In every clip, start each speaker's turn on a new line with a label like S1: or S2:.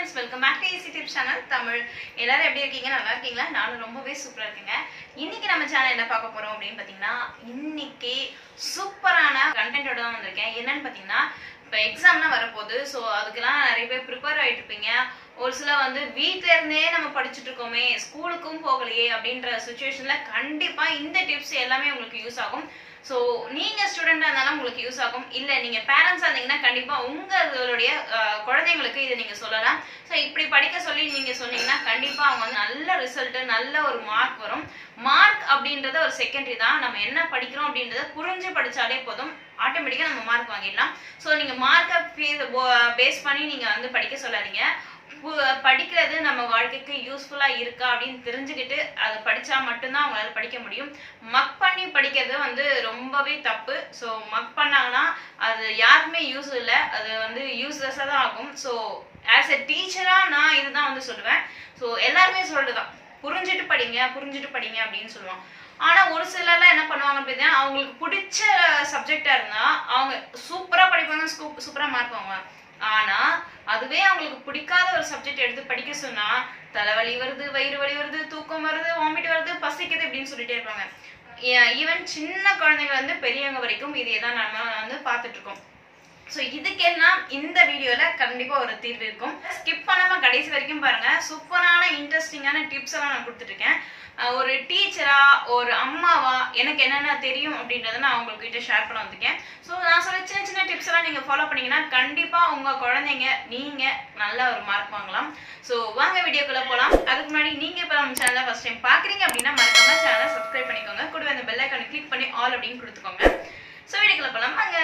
S1: friends welcome back to easy tips channel Tamil எல்லாரும் எப்படி இருக்கீங்க நல்லா இருக்கீங்களா நானும் ரொம்பவே சூப்பரா இருக்கேங்க இன்னைக்கு நம்ம சேனல் என்ன பார்க்க போறோம் அப்படின்னு பார்த்தீங்கன்னா இன்னைக்கு சூப்பரான கண்டென்ட்டோட தான் வந்திருக்கேன் என்னன்னு பார்த்தீங்கன்னா இப்போ எக்ஸாம்லாம் வரப்போகுது ஸோ அதுக்கெல்லாம் நிறைய பேர் ப்ரிப்பேர் ஆகிட்டு இருப்பீங்க ஒரு சில வந்து வீட்ல இருந்தே நம்ம படிச்சுட்டு இருக்கோமே ஸ்கூலுக்கும் போகலையே அப்படின்ற சுச்சுவேஷன்ல கண்டிப்பா இந்த டிப்ஸ் எல்லாமே உங்களுக்கு யூஸ் ஆகும் ஸோ நீங்க ஸ்டூடெண்டா இருந்தாலும் உங்களுக்கு யூஸ் ஆகும் இல்ல நீங்க பேரண்ட்ஸா இருந்தீங்கன்னா கண்டிப்பா உங்களுடைய அஹ், குழந்தைங்களுக்கு இதை நீங்க சொல்லலாம் ஸோ இப்படி படிக்க சொல்லி நீங்க சொன்னீங்கன்னா கண்டிப்பா அவங்க வந்து நல்ல ரிசல்ட் நல்ல ஒரு மார்க் வரும் மார்க் அப்படின்றது ஒரு செகண்டரி தான் நம்ம என்ன படிக்கிறோம் அப்படின்றத புரிஞ்சு படிச்சாலே போதும் ஆட்டோமேட்டிக்கா நம்ம மார்க் வாங்கிடலாம் ஸோ நீங்க மார்க்கை பேஸ் பண்ணி நீங்க வந்து படிக்க சொல்லாதீங்க பு- படிக்கிறது நம்ம வாழ்க்கைக்கு யூஸ்ஃபுல்லா இருக்கா அப்படின்னு தெரிஞ்சுக்கிட்டு அதை படிச்சா மட்டும்தான் அவங்களால படிக்க முடியும் மக் பண்ணி படிக்கிறது வந்து ரொம்பவே தப்பு ஸோ மக் பண்ணாங்கன்னா அது யாருக்குமே யூஸ் இல்லை அது வந்து யூஸ்லெஸ்ஸாக தான் ஆகும் ஸோ ஆஸ் எ டீச்சராக நான் இதுதான் வந்து சொல்லுவேன் ஸோ எல்லாருமே சொல்றதுதான் புரிஞ்சுட்டு படிங்க புரிஞ்சுட்டு படிங்க அப்படின்னு சொல்லுவான் ஆனா ஒரு சிலர்லாம் என்ன பண்ணுவாங்க அப்படின்னா அவங்களுக்கு பிடிச்ச சப்ஜெக்டா இருந்தா அவங்க சூப்பரா படிப்பாங்க சூப்பரா மார்க் வாங்குவாங்க ஆனா அதுவே அவங்களுக்கு பிடிக்காத ஒரு சப்ஜெக்ட் எடுத்து படிக்க சொன்னா தலைவலி வருது வயிறு வலி வருது தூக்கம் வருது வாமிட் வருது பசிக்குது அப்படின்னு சொல்லிட்டே இருப்பாங்க ஈவன் சின்ன குழந்தைங்க வந்து பெரியவங்க வரைக்கும் இதே தான் நம்ம வந்து பார்த்துட்டு இருக்கோம் ஸோ இதுக்கெல்லாம் இந்த வீடியோல கண்டிப்பா ஒரு தீர்வு இருக்கும் ஸ்கிப் பண்ணாம கடைசி வரைக்கும் பாருங்க சூப்பரான இன்ட்ரெஸ்டிங்கான டிப்ஸ் எல்லாம் நான் கொடுத்துட்டு இருக்கேன் அஹ் ஒரு டீச்சரா ஒரு அம்மாவா எனக்கு என்னென்ன தெரியும் அப்படின்றத நான் உங்களுக்கு கிட்ட ஷேர் பண்ண வந்திருக்கேன் ஸோ நான் சொல்ல சின்ன சின்ன டிப்ஸ் எல்லாம் நீங்க ஃபாலோ பண்ணீங்கன்னா கண்டிப்பா உங்க குழந்தைங்க நீங்க நல்ல ஒரு மார்க் வாங்கலாம் ஸோ வாங்க வீடியோக்குள்ள போலாம் அதுக்கு முன்னாடி நீங்க இப்போ நம்ம சேனலை ஃபர்ஸ்ட் டைம் பாக்குறீங்க அப்படின்னா மறக்காம சேனலை சப்ஸ்கிரைப் பண்ணிக்கோங்க கூடவே அந்த பெல் ஐக்கானை கிளிக் பண்ணி ஆல் அப்படின்னு கொடுத்துக்கோங்க ஸோ வீடியோக்குள்ள போலாம் வாங்க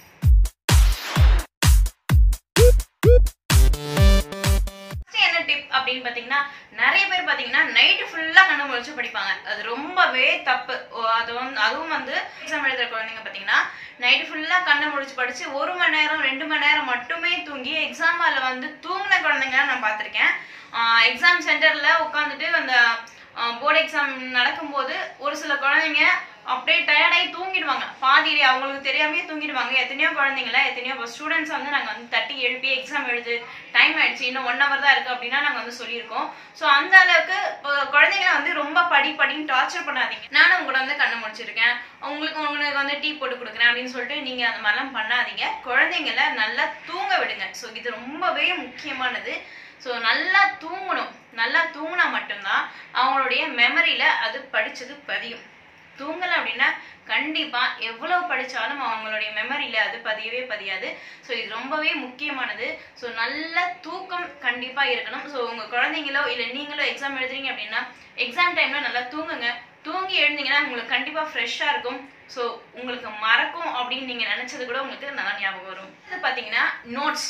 S1: First என்ன டிப் அப்படின்னு பாத்தீங்கன்னா நிறைய பேர் பாத்தீங்கன்னா நைட்டு ஃபுல்லா கண்ணு முழிச்சு படிப்பாங்க அது ரொம்பவே தப்பு ஓ, அது வந்து அதுவும் வந்து எக்ஸாம் எழுதுற குழந்தைங்க பாத்தீங்கன்னா நைட்டு ஃபுல்லா கண்ணை முழிச்சு படிச்சு ஒரு மணி நேரம் ரெண்டு மணி நேரம் மட்டுமே தூங்கி எக்ஸாம் ஹாலில் வந்து தூங்கின குழந்தைங்க நான் பார்த்திருக்கேன் எக்ஸாம் சென்டர்ல உட்காந்துட்டு அந்த போர்டு எக்ஸாம் நடக்கும்போது ஒரு சில குழந்தைங்க அப்படியே டயர்டாகி தூங்கிடுவாங்க பாதியிலே அவங்களுக்கு தெரியாமே தூங்கிடுவாங்க எத்தனையோ குழந்தைங்கள எத்தனையோ ஸ்டூடெண்ட்ஸ் வந்து நாங்கள் வந்து தட்டி எழுப்பி எக்ஸாம் எழுது டைம் ஆயிடுச்சு இன்னும் ஒன் ஹவர் தான் இருக்கு அப்படின்னா நாங்கள் வந்து சொல்லியிருக்கோம் ஸோ அந்த அளவுக்கு இப்போ குழந்தைங்களை வந்து ரொம்ப படி படின்னு டார்ச்சர் பண்ணாதீங்க நானும் உங்க கூட வந்து கண்ணு முடிச்சிருக்கேன் உங்களுக்கு உங்களுக்கு வந்து டீ போட்டு கொடுக்குறேன் அப்படின்னு சொல்லிட்டு நீங்க அந்த மாதிரிலாம் பண்ணாதீங்க குழந்தைங்கள நல்லா தூங்க விடுங்க ஸோ இது ரொம்பவே முக்கியமானது ஸோ நல்லா தூங்கணும் நல்லா தூங்கினா மட்டும்தான் அவங்களுடைய மெமரியில அது படிச்சது பதியும் தூங்கலை அப்படின்னா கண்டிப்பா எவ்வளவு படிச்சாலும் அவங்களுடைய மெமரியில அது பதியவே பதியாது ஸோ இது ரொம்பவே முக்கியமானது ஸோ நல்ல தூக்கம் கண்டிப்பா இருக்கணும் ஸோ உங்க குழந்தைங்களோ இல்லை நீங்களோ எக்ஸாம் எழுதுறீங்க அப்படின்னா எக்ஸாம் டைம்ல நல்லா தூங்குங்க தூங்கி எழுந்தீங்கன்னா உங்களுக்கு கண்டிப்பா ஃப்ரெஷ்ஷா இருக்கும் ஸோ உங்களுக்கு மறக்கும் அப்படின்னு நீங்க நினைச்சது கூட உங்களுக்கு நல்லா ஞாபகம் வரும் இது பாத்தீங்கன்னா நோட்ஸ்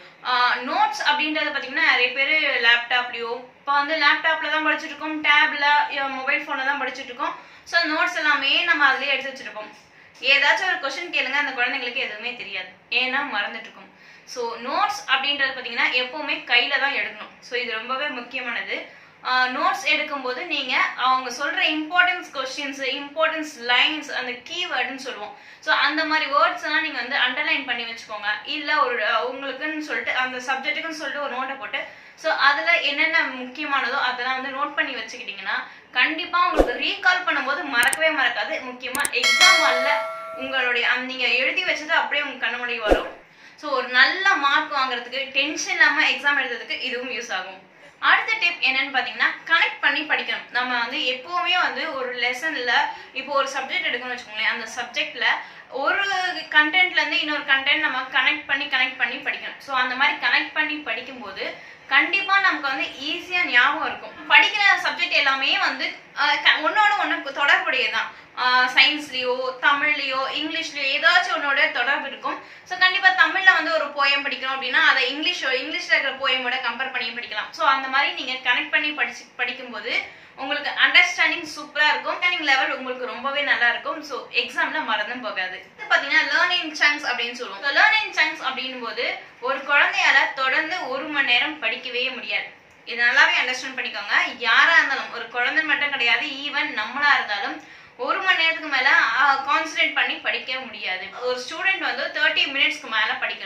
S1: நோட்ஸ் அப்படின்றது பார்த்தீங்கன்னா நிறைய பேர் லேப்டாப்லேயோ இப்போ வந்து லேப்டாப்பில் தான் படிச்சுட்டு இருக்கோம் டேப்ல மொபைல் ஃபோனில் தான் படிச்சுட்டு இருக்கோம் ஸோ நோட்ஸ் எல்லாமே நம்ம அதிலே எடுத்து வச்சிருப்போம் ஏதாச்சும் ஒரு கொஸ்டின் கேளுங்க அந்த குழந்தைங்களுக்கு எதுவுமே தெரியாது ஏன்னா மறந்துட்டு இருக்கும் ஸோ நோட்ஸ் அப்படின்றது பார்த்தீங்கன்னா எப்பவுமே கையில தான் எடுக்கணும் ஸோ இது ரொம்பவே முக்கியமானது நோட்ஸ் எடுக்கும்போது நீங்க அவங்க சொல்ற இம்பார்ட்டன்ஸ் கொஸ்டின்ஸ் இம்பார்ட்டன்ஸ் லைன்ஸ் அந்த கீவேர்டுன்னு சொல்லுவோம் ஸோ அந்த மாதிரி வேர்ட்ஸ் எல்லாம் நீங்க வந்து அண்டர்லைன் பண்ணி வச்சுக்கோங்க இல்ல ஒரு அஹ், உங்களுக்குன்னு சொல்லிட்டு அந்த சப்ஜெக்ட்டுக்குன்னு சொல்லிட்டு ஒரு நோட்டை போட்டு ஸோ அதுல என்னென்ன முக்கியமானதோ அதெல்லாம் வந்து நோட் பண்ணி வச்சுக்கிட்டீங்கன்னா கண்டிப்பா உங்களுக்கு ரீகால் பண்ணும்போது மறக்கவே மறக்காது முக்கியமா எக்ஸாம் ஹால்ல உங்களுடைய அந்த நீங்க எழுதி வச்சது அப்படியே உங்க கண்ணு முன்னாடி வரும் ஸோ ஒரு நல்ல மார்க் வாங்குறதுக்கு டென்ஷன் இல்லாம எக்ஸாம் எழுதுறதுக்கு இதுவும் யூஸ் ஆகும் அடுத்த டிப் என்னன்னு பாத்தீங்கன்னா கனெக்ட் பண்ணி படிக்கணும் நம்ம வந்து எப்பவுமே வந்து ஒரு லெசன்ல இப்போ ஒரு சப்ஜெக்ட் எடுக்கணும்னு வச்சுக்கோங்களேன் அந்த சப்ஜெக்ட்ல ஒரு கண்டென்ட்ல இருந்து இன்னொரு கண்டென்ட் நம்ம கனெக்ட் பண்ணி கனெக்ட் பண்ணி படிக்கணும் ஸோ அந்த மாதிரி கனெக்ட் பண்ணி படிக்கும்போது கண்டிப்பா நமக்கு வந்து ஈஸியா ஞாபகம் இருக்கும் படிக்கிற சப்ஜெக்ட் எல்லாமே வந்து அஹ், க- ஒண்ணோட ஒண்ணு தொடர்புடையதான் சயின்ஸ்லயோ தமிழ்லயோ இங்கிலீஷ்லயோ ஏதாச்சும் ஒன்னோட தொடர்பு இருக்கும் ஸோ கண்டிப்பா தமிழ்ல வந்து ஒரு போயம் படிக்கிறோம் அப்படின்னா அதை இங்கிலீஷ் இங்கிலீஷ்ல இருக்கிற போயமோட கம்பேர் பண்ணி படிக்கலாம் ஸோ அந்த மாதிரி நீங்க கனெக்ட் பண்ணி படிச்சு படிக்கும்போது உங்களுக்கு அண்டர்ஸ்டாண்டிங் சூப்பரா இருக்கும் அண்டர்ஸ்டாண்டிங் லெவல் உங்களுக்கு ரொம்பவே நல்லா இருக்கும் ஸோ எக்ஸாம்ல மறந்தும் போகாது இது பாத்தீங்கன்னா லேர்னிங் சங்க்ஸ் அப்படின்னு சொல்லுவோம் லேர்னிங் சங்க்ஸ் அப்படின்னும் போது ஒரு குழந்தையால தொடர்ந்து ஒரு மணி நேரம் படிக்கவே முடியாது இது நல்லாவே அண்டர்ஸ்டாண்ட் பண்ணிக்கோங்க யாரா இருந்தாலும் ஒரு குழந்தை மட்டும் கிடையாது ஈவன் நம்மளா இருந்தாலும் ஒரு மணி நேரத்துக்கு மேல கான்சன்ட்ரேட் பண்ணி படிக்க முடியாது ஒரு ஸ்டூடெண்ட் வந்து தேர்ட்டி மினிட்ஸ்க்கு மேல படிக்கணும்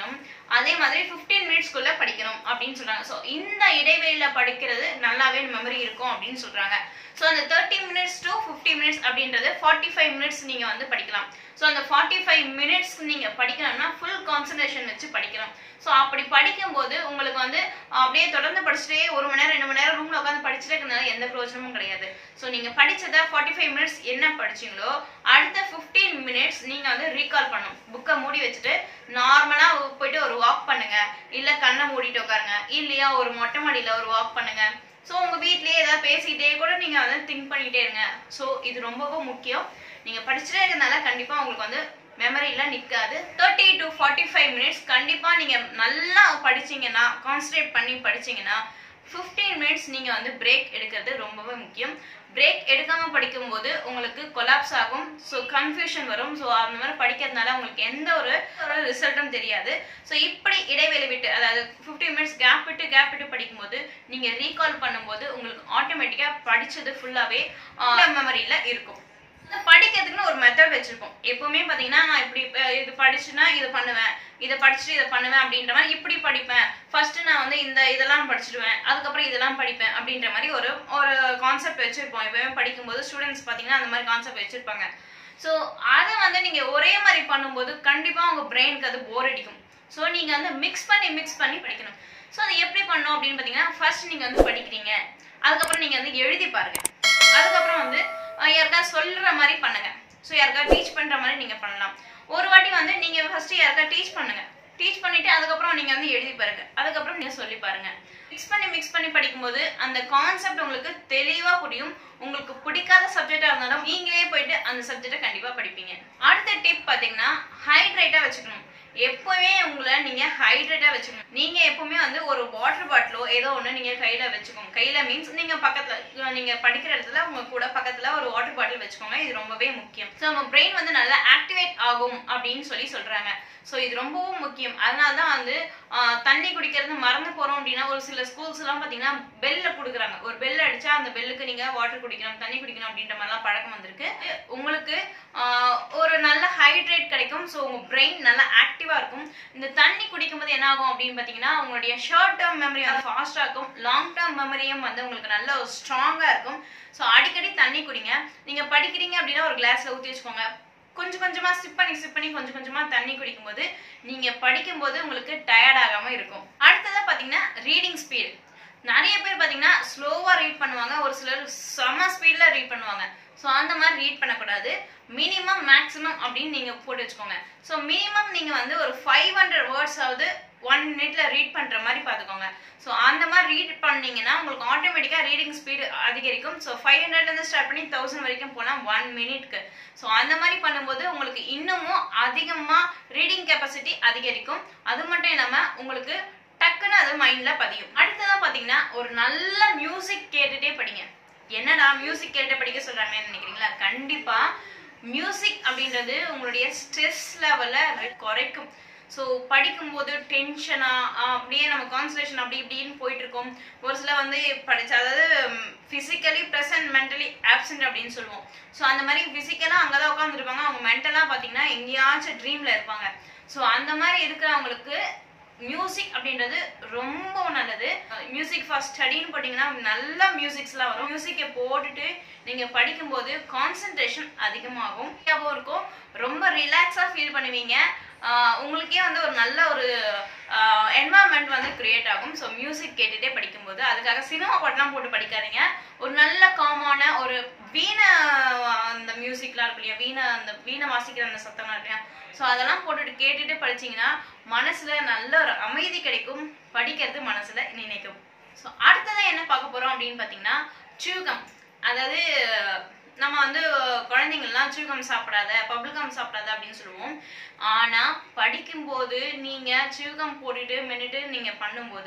S1: அதே மாதிரி ஃபிஃப்டீன் மினிட்ஸ்க்குள்ள படிக்கணும் அப்படின்னு சொல்றாங்க ஸோ இந்த இடைவெளியில படிக்கிறது நல்லாவே மெமரி இருக்கும் அப்படின்னு சொல்றாங்க ஸோ அந்த thirty minutes to fifty minutes அப்படின்றது ஃபார்ட்டி ஃபைவ் மினிட்ஸ் நீங்க வந்து படிக்கலாம் ஸோ அந்த ஃபார்ட்டி ஃபைவ் மினிட்ஸ் நீங்க படிக்கணும்னா ஃபுல் கான்சன்ட்ரேஷன் வச்சு படிக்கணும் ஸோ அப்படி படிக்கும்போது உங்களுக்கு வந்து அப்படியே தொடர்ந்து படிச்சுட்டே ஒரு மணி நேரம் ரெண்டு மணி நேரம் ரூம்ல உட்காந்து படிச்சுட்டே இருக்கிறதுனால எந்த பிரயோஜனமும் கிடையாது ஸோ நீங்க படிச்சதை ஃபார்ட்டி ஃபைவ் மினிட்ஸ் என்ன படிச்சீங்களோ அடுத்த ஃபிஃப்டீன் மினிட்ஸ் நீங்க வந்து ரீகால் பண்ணணும் புக்கை மூடி வச்சுட்டு நார்மலா போயிட்டு ஒரு வாக் பண்ணுங்க இல்ல கண்ணை மூடிட்டு உட்காருங்க இல்லையா ஒரு மொட்டை மாடியில ஒரு வாக் பண்ணுங்க ஸோ உங்க வீட்லயே ஏதாவது பேசிக்கிட்டே கூட நீங்க வந்து திங்க் பண்ணிக்கிட்டே இருங்க ஸோ இது ரொம்பவும் முக்கியம் நீங்க படிச்சுட்டே இருக்கிறதுனால கண்டிப்பா உங்களுக்கு வந்து மெமரியில நிக்காது thirty to forty five minutes கண்டிப்பா நீங்க நல்லா படிச்சீங்கன்னா கான்சன்ட்ரேட் பண்ணி படிச்சீங்கன்னா ஃபிஃப்டீன் மினிட்ஸ் நீங்க வந்து பிரேக் எடுக்கிறது ரொம்பவே முக்கியம் பிரேக் எடுக்காம படிக்கும்போது உங்களுக்கு கொலாப்ஸ் ஆகும் ஸோ கன்ஃபியூஷன் வரும் ஸோ அந்த மாதிரி படிக்கிறதுனால உங்களுக்கு எந்த ஒரு ஒரு ரிசல்ட்டும் தெரியாது ஸோ இப்படி இடைவெளி விட்டு அதாவது ஃபிஃப்டி மினிட்ஸ் கேப் விட்டு கேப் விட்டு படிக்கும்போது நீங்க ரீகால் பண்ணும்போது உங்களுக்கு ஆட்டோமேட்டிக்கா படிச்சது ஃபுல்லாவே மெமரியில இருக்கும் இந்த படிக்கிறதுக்குன்னு ஒரு மெத்தட் வச்சிருப்போம் எப்பவுமே பாத்தீங்கன்னா நான் இப்படி அஹ், இது படிச்சுன்னா இது பண்ணுவேன் இதை படிச்சுட்டு இதை பண்ணுவேன் அப்படின்ற மாதிரி இப்படி படிப்பேன் ஃபர்ஸ்ட் நான் வந்து இந்த இதெல்லாம் படிச்சிடுவேன் அதுக்கப்புறம் இதெல்லாம் படிப்பேன் அப்படின்ற மாதிரி ஒரு ஒரு கான்செப்ட் வச்சிருப்போம் எப்பவுமே படிக்கும்போது ஸ்டூடெண்ட்ஸ் பாத்தீங்கன்னா அந்த மாதிரி கான்செப்ட் வச்சிருப்பாங்க ஸோ அதை வந்து நீங்க ஒரே மாதிரி பண்ணும்போது கண்டிப்பா உங்க பிரெயினுக்கு அது போர் அடிக்கும் ஸோ நீங்க வந்து மிக்ஸ் பண்ணி மிக்ஸ் பண்ணி படிக்கணும் ஸோ அதை எப்படி பண்ணணும் அப்படின்னு பாத்தீங்கன்னா ஃபர்ஸ்ட் நீங்க வந்து படிக்கிறீங்க அதுக்கப்புறம் நீங்க வந்து எழுதி பாருங்க அதுக்கப்புறம் வந்து அஹ், யாருக்கா சொல்ற மாதிரி பண்ணுங்க ஸோ யாருக்கா டீச் பண்ற மாதிரி நீங்க பண்ணலாம் ஒரு வாட்டி வந்து நீங்க ஃபர்ஸ்ட் யாருக்கா டீச் பண்ணுங்க டீச் பண்ணிட்டு அதுக்கப்புறம் நீங்க வந்து எழுதி பாருங்க அதுக்கப்புறம் நீங்க சொல்லி பாருங்க மிக்ஸ் பண்ணி மிக்ஸ் பண்ணி படிக்கும்போது அந்த கான்செப்ட் உங்களுக்கு தெளிவா புரியும் உங்களுக்கு பிடிக்காத சப்ஜெக்டா இருந்தாலும் நீங்களே போயிட்டு அந்த சப்ஜெக்டை கண்டிப்பா படிப்பீங்க அடுத்த டிப் பாத்தீங்கன்னா ஹைட்ரேட்டா வச்சுக்கணும் எப்பவுமே உங்களை நீங்க ஹைட்ரேட்டா வச்சுக்கணும் நீங்க எப்பவுமே வந்து ஒரு வாட்டர் பாட்டிலோ ஏதோ ஒண்ணு நீங்க கையில வச்சுக்கோங்க கையில மீன்ஸ் நீங்க பக்கத்துல அஹ் நீங்க படிக்கிற இடத்துல உங்க கூட பக்கத்துல ஒரு வாட்டர் பாட்டில் வச்சுக்கோங்க இது ரொம்பவே முக்கியம் ஸோ நம்ம பிரெயின் வந்து நல்லா ஆக்டிவேட் ஆகும் அப்படின்னு சொல்லி சொல்றாங்க ஸோ இது ரொம்பவும் முக்கியம் அதனால தான் வந்து ஆஹ், தண்ணி குடிக்கிறது மறந்து போறோம் அப்படின்னா ஒரு சில ஸ்கூல்ஸ் எல்லாம் பாத்தீங்கன்னா பெல்ல கொடுக்குறாங்க ஒரு பெல் அடிச்சா அந்த பெல்லுக்கு நீங்க வாட்டர் குடிக்கணும் தண்ணி குடிக்கணும் அப்படின்ற மாதிரிலாம் பழக்கம் வந்திருக்கு உங்களுக்கு ஆஹ், ஒரு நல்ல ஹைட்ரேட் கிடைக்கும் ஸோ உங்க பிரெயின் நல்லா ஆக்டிவா இருக்கும் இந்த தண்ணி குடிக்கும்போது என்ன ஆகும் அப்படின்னு பாத்தீங்கன்னா உங்களுடைய ஷார்ட் டேர்ம் மெமரி வந்து ஃபாஸ்டா இருக்கும் லாங் டேர்ம் மெமரியும் வந்து உங்களுக்கு நல்ல ஒரு ஸ்ட்ராங்கா இருக்கும் ஸோ அடிக்கடி தண்ணி குடிங்க நீங்க படிக்கிறீங்க அப்படின்னா ஒரு கிளாஸ்ல ஊத்தி வச்சுக்கோங்க கொஞ்சம் கொஞ்சமா சிப் பண்ணி சிப் பண்ணி கொஞ்சம் கொஞ்சமா தண்ணி குடிக்கும்போது நீங்க படிக்கும்போது உங்களுக்கு டயர்ட் ஆகாம இருக்கும் அடுத்ததா பாத்தீங்கன்னா ரீடிங் ஸ்பீட் நிறைய பேர் பாத்தீங்கன்னா ஸ்லோவா ரீட் பண்ணுவாங்க ஒரு சிலர் செம ஸ்பீட்ல ரீட் பண்ணுவாங்க ஸோ அந்த மாதிரி ரீட் பண்ணக்கூடாது மினிமம் மேக்ஸிமம் அப்படின்னு நீங்க போட்டு வச்சுக்கோங்க ஸோ மினிமம் நீங்க வந்து ஒரு ஃபைவ் ஹண்ட்ரட் வேர்ட்ஸ் ஆகுது ஒன் மினிட்ல ரீட் பண்ற மாதிரி பாத்துக்கோங்க ஸோ அந்த மாதிரி ரீட் பண்ணீங்கன்னா உங்களுக்கு ஆட்டோமேட்டிக்கா ரீடிங் ஸ்பீடு அதிகரிக்கும் ஸோ ஃபைவ் ஹண்ட்ரட்ல இருந்து ஸ்டார்ட் பண்ணி தௌசண்ட் வரைக்கும் போனா ஒன் மினிட்க்கு ஸோ அந்த மாதிரி பண்ணும்போது உங்களுக்கு இன்னமும் அதிகமா ரீடிங் கெப்பாசிட்டி அதிகரிக்கும் அது மட்டும் இல்லாம உங்களுக்கு டக்குன்னு அது மைண்ட்ல பதியும் அடுத்ததா பாத்தீங்கன்னா ஒரு நல்ல மியூசிக் கேட்டுட்டே படிங்க என்னடா மியூசிக் கேட்டு படிக்க சொல்றாங்கன்னு நினைக்கிறீங்களா கண்டிப்பா மியூசிக் அப்படின்றது உங்களுடைய ஸ்ட்ரெஸ் லெவலை குறைக்கும் ஸோ படிக்கும்போது டென்ஷனா அப்படியே நம்ம கான்சன்ட்ரேஷன் அப்படி இப்படின்னு போயிட்டு இருக்கோம் ஒரு சில வந்து படிச்ச அதாவது physically plus and mentally absent அப்படின்னு சொல்லுவோம் ஸோ அந்த மாதிரி ஃபிசிக்கலாக அங்கே தான் உட்காந்துருப்பாங்க அவங்க மென்டலாக பார்த்தீங்கன்னா எங்கேயாச்சும் ட்ரீமில் இருப்பாங்க ஸோ அந்த மாதிரி இருக்கிறவங்களுக்கு மியூசிக் அப்படின்றது ரொம்ப நல்லது மியூசிக் ஃபார் ஸ்டடின்னு போட்டிங்கன்னா நல்ல மியூசிக்ஸ்லாம் வரும் மியூசிக்கை போட்டுட்டு நீங்கள் படிக்கும்போது கான்சென்ட்ரேஷன் அதிகமாகும் ஞாபகம் இருக்கும் ரொம்ப ரிலாக்ஸாக ஃபீல் பண்ணுவீங்க ஆஹ் உங்களுக்கே வந்து ஒரு நல்ல ஒரு என்வாயன்மெண்ட் வந்து கிரியேட் ஆகும் ஸோ மியூசிக் கேட்டுட்டே படிக்கும்போது அதுக்காக சினிமா பாட்டெலாம் போட்டு படிக்காதீங்க ஒரு நல்ல காமான ஒரு வீணை அந்த மியூசிக்லாம் இருக்கு இல்லையா வீணை அந்த வீணை வாசிக்கிற அந்த சத்தம்லாம் இருக்கு இல்லையா ஸோ அதெல்லாம் போட்டுட்டு கேட்டுட்டு படிச்சீங்கன்னா மனசுல நல்ல ஒரு அமைதி கிடைக்கும் படிக்கிறது மனசுல நினைக்கும் ஸோ அடுத்ததா என்ன பார்க்க போறோம் அப்படின்னு பார்த்தீங்கன்னா சூகம் அதாவது நம்ம வந்து குழந்தைங்கள்லாம் சூகம் சாப்பிடாத பப்ளிகம் சாப்பிடாத அப்படின்னு சொல்லுவோம் ஆனா படிக்கும்போது நீங்க சூகம் போட்டுட்டு மென்னுட்டு நீங்க பண்ணும்போது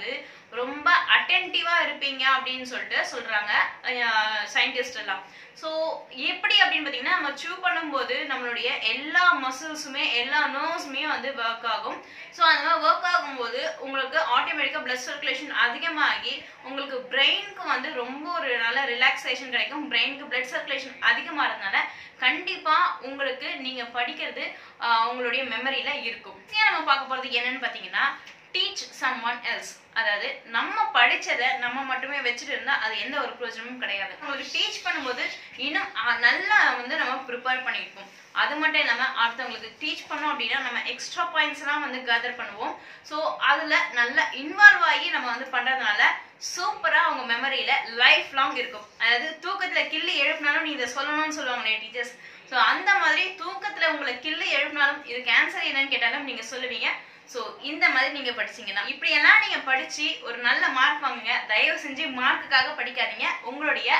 S1: ரொம்ப அட்டென்டிவா இருப்பீங்க அப்படின்னு சொல்லிட்டு சொல்றாங்க சயின்டிஸ்ட் எல்லாம் ஸோ எப்படி அப்படின்னு பார்த்தீங்கன்னா நம்ம சூ பண்ணும்போது நம்மளுடைய எல்லா மசில்ஸுமே எல்லா நர்வ்ஸுமே வந்து ஒர்க் ஆகும் ஸோ அந்த மாதிரி ஒர்க் ஆகும்போது உங்களுக்கு ஆட்டோமேட்டிக்காக பிளட் சர்க்குலேஷன் அதிகமாகி உங்களுக்கு பிரெயினுக்கு வந்து ரொம்ப ஒரு நல்ல ரிலாக்ஸேஷன் கிடைக்கும் பிரெயினுக்கு பிளட் சர்க்குலேஷன் அதிகமாகிறதுனால கண்டிப்பா உங்களுக்கு நீங்க படிக்கிறது ஆஹ், உங்களுடைய மெமரியில இருக்கும் இங்க நம்ம பார்க்க போறது என்னன்னு பார்த்தீங்கன்னா டீச் சம் ஒன் எல்ஸ் அதாவது நம்ம படிச்சதை நம்ம மட்டுமே வச்சுட்டு இருந்தா அது எந்த ஒரு பிரயோஜனமும் கிடையாது உங்களுக்கு டீச் பண்ணும்போது இன்னும் ஆஹ், நல்லா வந்து நம்ம ப்ரிப்பேர் பண்ணியிருப்போம் அது மட்டும் இல்லாம அடுத்தவங்களுக்கு டீச் பண்ணோம் அப்படின்னா நம்ம எக்ஸ்ட்ரா பாயிண்ட்ஸ் எல்லாம் வந்து கேதர் பண்ணுவோம் ஸோ அதுல நல்லா இன்வால்வ் ஆகி நம்ம வந்து பண்றதுனால சூப்பரா அவங்க மெமரியில லைஃப் லாங் இருக்கும் அதாவது தூக்கத்துல கிள்ளி எழுப்பினாலும் நீ இதை சொல்லணும்னு சொல்லுவாங்களே டீச்சர்ஸ் ஸோ அந்த மாதிரி தூக்கத்துல உங்களை கிள்ளி எழுப்பினாலும் இதுக்கு ஆன்சர் என்னன்னு கேட்டாலும் நீங்க சொல்லுவீங்க ஸோ இந்த மாதிரி நீங்க படிச்சீங்கன்னா இப்படி எல்லாம் நீங்க படிச்சு ஒரு நல்ல மார்க் வாங்குங்க தயவு செஞ்சு மார்க்குக்காக படிக்காதீங்க உங்களுடைய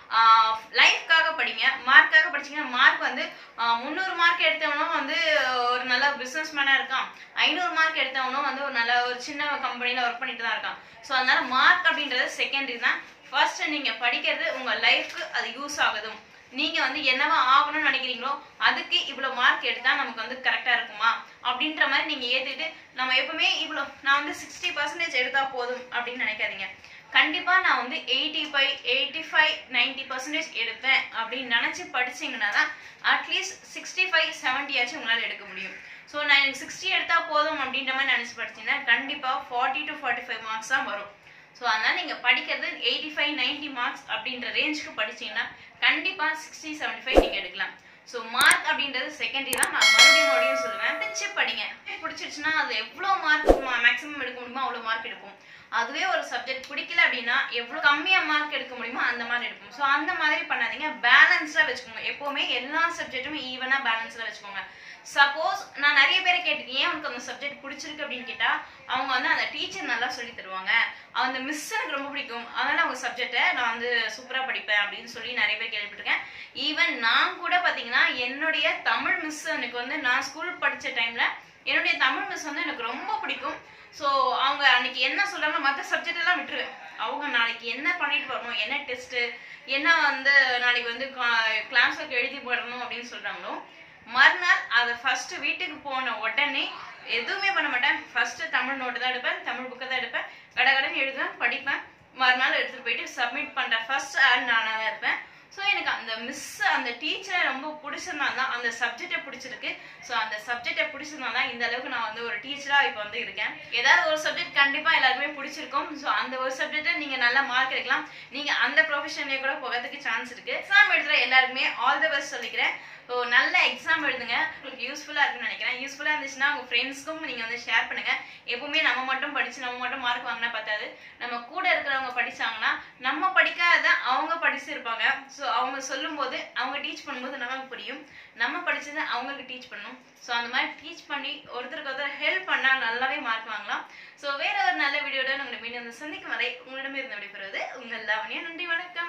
S1: லைஃப்காக படிங்க மார்க்காக படிச்சீங்கன்னா மார்க் வந்து முந்நூறு மார்க் எடுத்தவனும் வந்து ஒரு நல்ல பிஸ்னஸ் மேனாக இருக்கான் ஐநூறு மார்க் எடுத்தவனும் வந்து ஒரு நல்ல ஒரு சின்ன கம்பெனியில் ஒர்க் பண்ணிட்டு தான் இருக்கான் ஸோ அதனால மார்க் அப்படின்றது செகண்டரி தான் ஃபர்ஸ்ட் நீங்கள் படிக்கிறது உங்கள் லைஃப்க்கு அது யூஸ் ஆகுதும் நீங்க வந்து என்னவா ஆகணும்னு நினைக்கிறீங்களோ அதுக்கு இவ்வளவு மார்க் எடுத்தா நமக்கு வந்து கரெக்டா இருக்குமா அப்படின்ற மாதிரி நீங்க ஏத்துட்டு நம்ம எப்பவுமே இவ்வளவு நான் வந்து சிக்ஸ்டி பர்சன்டேஜ் எடுத்தா போதும் அப்படின்னு நினைக்காதீங்க கண்டிப்பா நான் வந்து eighty five eighty five ninety percentage எடுப்பேன் அப்படின்னு நினைச்சு படிச்சீங்கன்னா தான் அட்லீஸ்ட் சிக்ஸ்டி ஃபைவ் செவன்ட்டியாச்சும் உங்களால எடுக்க முடியும் ஸோ நான் எனக்கு சிக்ஸ்டி எடுத்தா போதும் அப்படின்ற மாதிரி நினைச்சு படிச்சீங்கன்னா கண்டிப்பா forty to forty five marks தான் வரும் ஸோ அதனால நீங்க படிக்கிறது எயிட்டி ஃபைவ் நைன்டி மார்க்ஸ் அப்படின்ற ரேஞ்சுக்கு படிச்சீங்கன்னா கண்டிப்பா சிக்ஸ்டி செவன்டி ஃபைவ் நீங்க எடுக்கலாம் ஸோ மார்க் அப்படின்றது செகண்டரி தான் நான் மறுபடியும் மறுபடியும் சொல்லுவேன் பிச்சு படிங்க பிடிச்சிருச்சுன்னா அது எவ்வளோ மார்க் மேக்ஸிமம் எடுக்க முடியுமோ அவ்வளோ மார்க் எடுப்போம் அதுவே ஒரு சப்ஜெக்ட் பிடிக்கல அப்படின்னா எவ்வளோ கம்மியாக மார்க் எடுக்க முடியுமோ அந்த மாதிரி எடுப்போம் ஸோ அந்த மாதிரி பண்ணாதீங்க பேலன்ஸ்டாக வச்சுக்கோங்க எப்போவுமே எல்லா சப்ஜெக்ட்டுமே ஈவனாக பேலன்ஸ்டாக வச்சுக்கோங்க சப்போஸ் நான் நிறைய பேரை கேட்டிருக்கேன் ஏன் உனக்கு அந்த சப்ஜெக்ட் பிடிச்சிருக்கு அப்படின்னு கேட்டா அவங்க வந்து அந்த டீச்சர் நல்லா சொல்லி தருவாங்க அந்த மிஸ் எனக்கு ரொம்ப பிடிக்கும் அதனால அவங்க சப்ஜெக்டை நான் வந்து சூப்பரா படிப்பேன் அப்படின்னு சொல்லி நிறைய பேர் கேள்விப்பட்டிருக்கேன் ஈவன் நான் கூட பாத்தீங்கன்னா என்னுடைய தமிழ் மிஸ் எனக்கு வந்து நான் ஸ்கூல் படிச்ச டைம்ல என்னுடைய தமிழ் மிஸ் வந்து எனக்கு ரொம்ப பிடிக்கும் ஸோ அவங்க அன்னைக்கு என்ன சொல்றாங்களோ மற்ற சப்ஜெக்ட் எல்லாம் விட்டுருவேன் அவங்க நாளைக்கு என்ன பண்ணிட்டு வரணும் என்ன டெஸ்ட் என்ன வந்து நாளைக்கு வந்து கிளாஸ் ஒர்க் எழுதி போடணும் அப்படின்னு சொல்றாங்களோ மறுநாள் அதை ஃபர்ஸ்ட் வீட்டுக்கு போன உடனே எதுவுமே பண்ண மாட்டேன் ஃபர்ஸ்ட் தமிழ் நோட்டு தான் எடுப்பேன் தமிழ் புக்கை தான் எடுப்பேன் கடகடன்னு எழுதுவேன் படிப்பேன் மறுநாள் எடுத்துட்டு போயிட்டு சப்மிட் பண்ற ஃபர்ஸ்ட் ஆள் நானாக தான் இருப்பேன் ஸோ எனக்கு அந்த மிஸ் அந்த டீச்சரை ரொம்ப பிடிச்சதுனால தான் அந்த சப்ஜெக்டை பிடிச்சிருக்கு ஸோ அந்த சப்ஜெக்டை பிடிச்சதுனால தான் இந்த அளவுக்கு நான் வந்து ஒரு டீச்சராக இப்போ வந்து இருக்கேன் ஏதாவது ஒரு சப்ஜெக்ட் கண்டிப்பாக எல்லாருக்குமே பிடிச்சிருக்கும் ஸோ அந்த ஒரு சப்ஜெக்டை நீங்கள் நல்லா மார்க் எடுக்கலாம் நீங்கள் அந்த ப்ரொஃபஷன்லேயே கூட போகிறதுக்கு சான்ஸ் இருக்கு எக்ஸாம் எழுதுற எல்லாருக்குமே ஆல் த பெஸ்ட் சொல்லிக்கிறேன் ஸோ நல்ல எக்ஸாம் எழுதுங்க உங்களுக்கு யூஸ்ஃபுல்லாக இருக்குன்னு நினைக்கிறேன் யூஸ்ஃபுல்லாக இருந்துச்சுன்னா உங்கள் ஃப்ரெண்ட்ஸ்க்கும் நீங்கள் வந்து ஷேர் பண்ணுங்க எப்பவுமே நம்ம மட்டும் படிச்சு நம்ம மட்டும் மார்க் வாங்கினா பார்த்தாது நம்ம கூட இருக்கிறவங்க படிச்சாங்கன்னா நம்ம படிக்காத அவங்க படிச்சிருப்பாங்க ஸோ அவங்க சொல்லும்போது அவங்க டீச் பண்ணும்போது நமக்கு புரியும் நம்ம படிச்சதை அவங்களுக்கு டீச் பண்ணணும் ஸோ அந்த மாதிரி டீச் பண்ணி ஒருத்தருக்கு ஒருத்தர் ஹெல்ப் பண்ணால் நல்லாவே மார்க் வாங்கலாம் ஸோ வேற ஒரு நல்ல வீடியோட உங்களை மீண்டும் வந்து சந்திக்கும் வரை உங்களிடமே இருந்து விடைபெறுவது உங்கள் லாவணியா நன்றி வணக்கம்